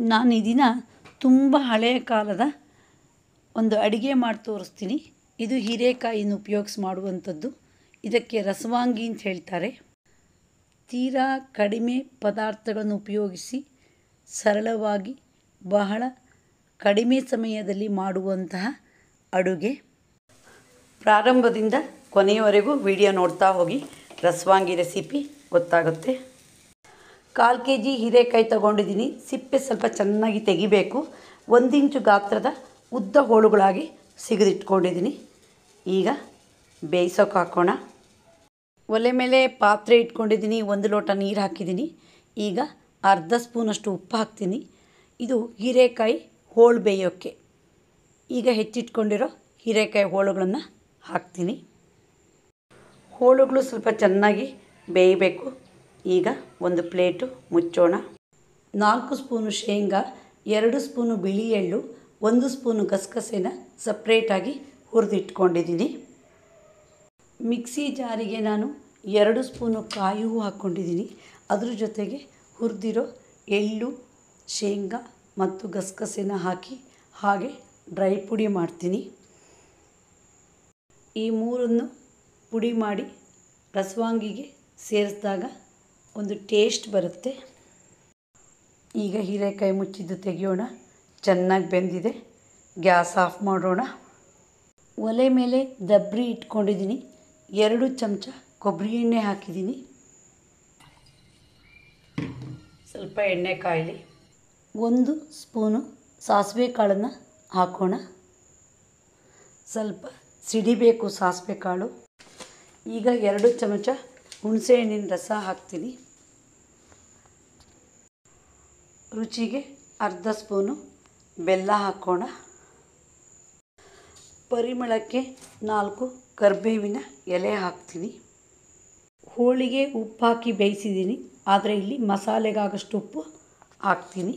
ನಾನು ಈ ದಿನ ತುಂಬ ಹಳೆಯ ಕಾಲದ ಒಂದು ಅಡುಗೆ ಮಾಡಿ ತೋರಿಸ್ತೀನಿ ಇದು ಹೀರೆಕಾಯಿನ ಉಪಯೋಗಿಸಿ ಮಾಡುವಂಥದ್ದು ಇದಕ್ಕೆ ರಸವಾಂಗಿ ಅಂತ ಹೇಳ್ತಾರೆ ತೀರಾ ಕಡಿಮೆ ಪದಾರ್ಥಗಳನ್ನು ಉಪಯೋಗಿಸಿ ಸರಳವಾಗಿ ಬಹಳ ಕಡಿಮೆ ಸಮಯದಲ್ಲಿ ಮಾಡುವಂತಹ ಅಡುಗೆ ಪ್ರಾರಂಭದಿಂದ ಕೊನೆಯವರೆಗೂ ವಿಡಿಯೋ ನೋಡ್ತಾ ಹೋಗಿ ರಸವಾಂಗಿ ರೆಸಿಪಿ ಗೊತ್ತಾಗುತ್ತೆ ಕಾಲು ಕೆ ಜಿ ಹೀರೆಕಾಯಿ ತೊಗೊಂಡಿದ್ದೀನಿ ಸಿಪ್ಪೆ ಸ್ವಲ್ಪ ಚೆನ್ನಾಗಿ ತೆಗಿಬೇಕು ಒಂದು ಇಂಚು ಗಾತ್ರದ ಉದ್ದ ಹೋಳುಗಳಾಗಿ ಸಿಗದಿಟ್ಕೊಂಡಿದ್ದೀನಿ ಈಗ ಬೇಯಿಸೋಕೆ ಹಾಕೋಣ ಒಲೆ ಮೇಲೆ ಪಾತ್ರೆ ಇಟ್ಕೊಂಡಿದ್ದೀನಿ ಒಂದು ಲೋಟ ನೀರು ಹಾಕಿದ್ದೀನಿ ಈಗ ಅರ್ಧ ಸ್ಪೂನಷ್ಟು ಉಪ್ಪು ಹಾಕ್ತೀನಿ ಇದು ಹೀರೆಕಾಯಿ ಹೋಳು ಬೇಯೋಕ್ಕೆ ಈಗ ಹೆಚ್ಚಿಟ್ಕೊಂಡಿರೋ ಹೀರೆಕಾಯಿ ಹೋಳುಗಳನ್ನು ಹಾಕ್ತೀನಿ ಹೋಳುಗಳು ಸ್ವಲ್ಪ ಚೆನ್ನಾಗಿ ಬೇಯಬೇಕು ಈಗ ಒಂದು ಪ್ಲೇಟು ಮುಚ್ಚೋಣ ನಾಲ್ಕು ಸ್ಪೂನು ಶೇಂಗಾ ಎರಡು ಸ್ಪೂನು ಬಿಳಿ ಎಳ್ಳು ಒಂದು ಸ್ಪೂನು ಗಸಗಸೆನ ಸಪ್ರೇಟಾಗಿ ಹುರಿದಿಟ್ಕೊಂಡಿದ್ದೀನಿ ಮಿಕ್ಸಿ ಜಾರಿಗೆ ನಾನು ಎರಡು ಸ್ಪೂನು ಕಾಯಿ ಹೂವು ಹಾಕ್ಕೊಂಡಿದ್ದೀನಿ ಅದ್ರ ಜೊತೆಗೆ ಹುರಿದಿರೋ ಎಳ್ಳು ಶೇಂಗಾ ಮತ್ತು ಗಸಗಸೆನ ಹಾಕಿ ಹಾಗೆ ಡ್ರೈ ಪುಡಿ ಮಾಡ್ತೀನಿ ಈ ಮೂರನ್ನು ಪುಡಿ ಮಾಡಿ ರಸವಾಂಗಿಗೆ ಸೇರಿಸಿದಾಗ ಒಂದು ಟೇಸ್ಟ್ ಬರುತ್ತೆ ಈಗ ಹೀರೆಕಾಯಿ ಮುಚ್ಚಿದ್ದು ತೆಗೆಯೋಣ ಚೆನ್ನಾಗಿ ಬೆಂದಿದೆ ಗ್ಯಾಸ್ ಆಫ್ ಮಾಡೋಣ ಒಲೆ ಮೇಲೆ ದಬ್ರಿ ಇಟ್ಕೊಂಡಿದ್ದೀನಿ ಎರಡು ಚಮಚ ಕೊಬ್ಬರಿ ಎಣ್ಣೆ ಹಾಕಿದ್ದೀನಿ ಸ್ವಲ್ಪ ಎಣ್ಣೆ ಕಾಯಲಿ ಒಂದು ಸ್ಪೂನು ಸಾಸಿವೆ ಕಾಳನ್ನು ಹಾಕೋಣ ಸ್ವಲ್ಪ ಸಿಡಿಬೇಕು ಸಾಸಿವೆ ಕಾಳು ಈಗ ಎರಡು ಚಮಚ ಹುಣಸೆ ಹಣ್ಣಿನ ರಸ ಹಾಕ್ತೀನಿ ರುಚಿಗೆ ಅರ್ಧ ಸ್ಪೂನು ಬೆಲ್ಲ ಹಾಕೋಣ ಪರಿಮಳಕ್ಕೆ ನಾಲ್ಕು ಕರಿಬೇವಿನ ಎಲೆ ಹಾಕ್ತೀನಿ ಹೋಳಿಗೆ ಉಪ್ಪು ಹಾಕಿ ಬೇಯಿಸಿದ್ದೀನಿ ಆದರೆ ಇಲ್ಲಿ ಮಸಾಲೆಗಾಗಷ್ಟು ಉಪ್ಪು ಹಾಕ್ತೀನಿ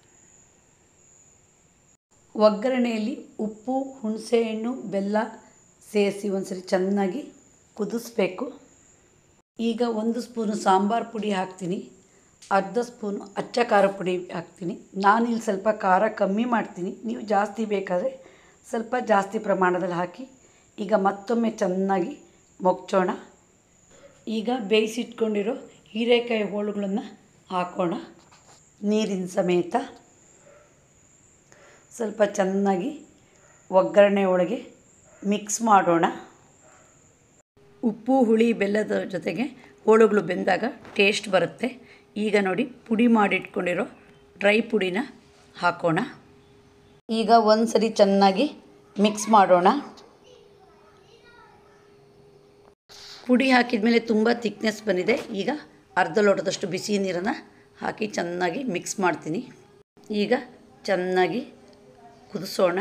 ಒಗ್ಗರಣೆಯಲ್ಲಿ ಉಪ್ಪು ಹುಣಸೆಹಣ್ಣು ಬೆಲ್ಲ ಸೇರಿಸಿ ಒಂದ್ಸರಿ ಚೆನ್ನಾಗಿ ಕುದಿಸ್ಬೇಕು ಈಗ ಒಂದು ಸ್ಪೂನು ಸಾಂಬಾರು ಪುಡಿ ಹಾಕ್ತೀನಿ ಅರ್ಧ ಸ್ಪೂನು ಅಚ್ಚ ಖಾರ ಪುಡಿ ಹಾಕ್ತೀನಿ ನಾನಿಲ್ಲಿ ಸ್ವಲ್ಪ ಖಾರ ಕಮ್ಮಿ ಮಾಡ್ತೀನಿ ನೀವು ಜಾಸ್ತಿ ಬೇಕಾದರೆ ಸ್ವಲ್ಪ ಜಾಸ್ತಿ ಪ್ರಮಾಣದಲ್ಲಿ ಹಾಕಿ ಈಗ ಮತ್ತೊಮ್ಮೆ ಚೆನ್ನಾಗಿ ಮೊಗ್ಚೋಣ ಈಗ ಬೇಯಿಸಿಟ್ಕೊಂಡಿರೋ ಹೀರೆಕಾಯಿ ಹೋಳುಗಳನ್ನು ಹಾಕೋಣ ನೀರಿನ ಸಮೇತ ಸ್ವಲ್ಪ ಚೆನ್ನಾಗಿ ಒಗ್ಗರಣೆ ಒಳಗೆ ಮಿಕ್ಸ್ ಮಾಡೋಣ ಉಪ್ಪು ಹುಳಿ ಬೆಲ್ಲದ ಜೊತೆಗೆ ಹೋಳುಗಳು ಬೆಂದಾಗ ಟೇಸ್ಟ್ ಬರುತ್ತೆ ಈಗ ನೋಡಿ ಪುಡಿ ಮಾಡಿಟ್ಕೊಂಡಿರೋ ಡ್ರೈ ಪುಡಿನ ಹಾಕೋಣ ಈಗ ಒಂದು ಸರಿ ಚೆನ್ನಾಗಿ ಮಿಕ್ಸ್ ಮಾಡೋಣ ಪುಡಿ ಹಾಕಿದ ಮೇಲೆ ತುಂಬ ತಿಕ್ನೆಸ್ ಬಂದಿದೆ ಈಗ ಅರ್ಧ ಲೋಟದಷ್ಟು ಬಿಸಿ ನೀರನ್ನು ಹಾಕಿ ಚೆನ್ನಾಗಿ ಮಿಕ್ಸ್ ಮಾಡ್ತೀನಿ ಈಗ ಚೆನ್ನಾಗಿ ಕುದಿಸೋಣ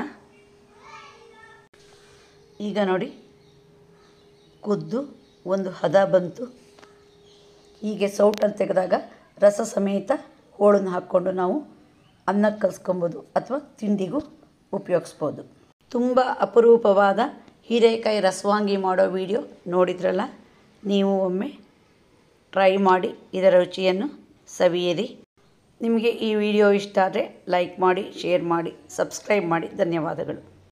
ಈಗ ನೋಡಿ ಕುದ್ದು ಒಂದು ಹದ ಬಂತು ಹೀಗೆ ಸೌಟಲ್ಲಿ ತೆಗೆದಾಗ ರಸ ಸಮೇತ ಹೋಳನ್ನು ಹಾಕ್ಕೊಂಡು ನಾವು ಅನ್ನಕ್ಕೆ ಕಲಿಸ್ಕೊಬೋದು ಅಥವಾ ತಿಂಡಿಗೂ ಉಪಯೋಗಿಸ್ಬೋದು ತುಂಬ ಅಪರೂಪವಾದ ಹೀರೆಕಾಯಿ ರಸವಾಂಗಿ ಮಾಡೋ ವಿಡಿಯೋ ನೋಡಿದ್ರಲ್ಲ ನೀವು ಒಮ್ಮೆ ಟ್ರೈ ಮಾಡಿ ಇದರ ರುಚಿಯನ್ನು ಸವಿಯಿರಿ ನಿಮಗೆ ಈ ವಿಡಿಯೋ ಇಷ್ಟ ಆದರೆ ಲೈಕ್ ಮಾಡಿ ಶೇರ್ ಮಾಡಿ ಸಬ್ಸ್ಕ್ರೈಬ್ ಮಾಡಿ ಧನ್ಯವಾದಗಳು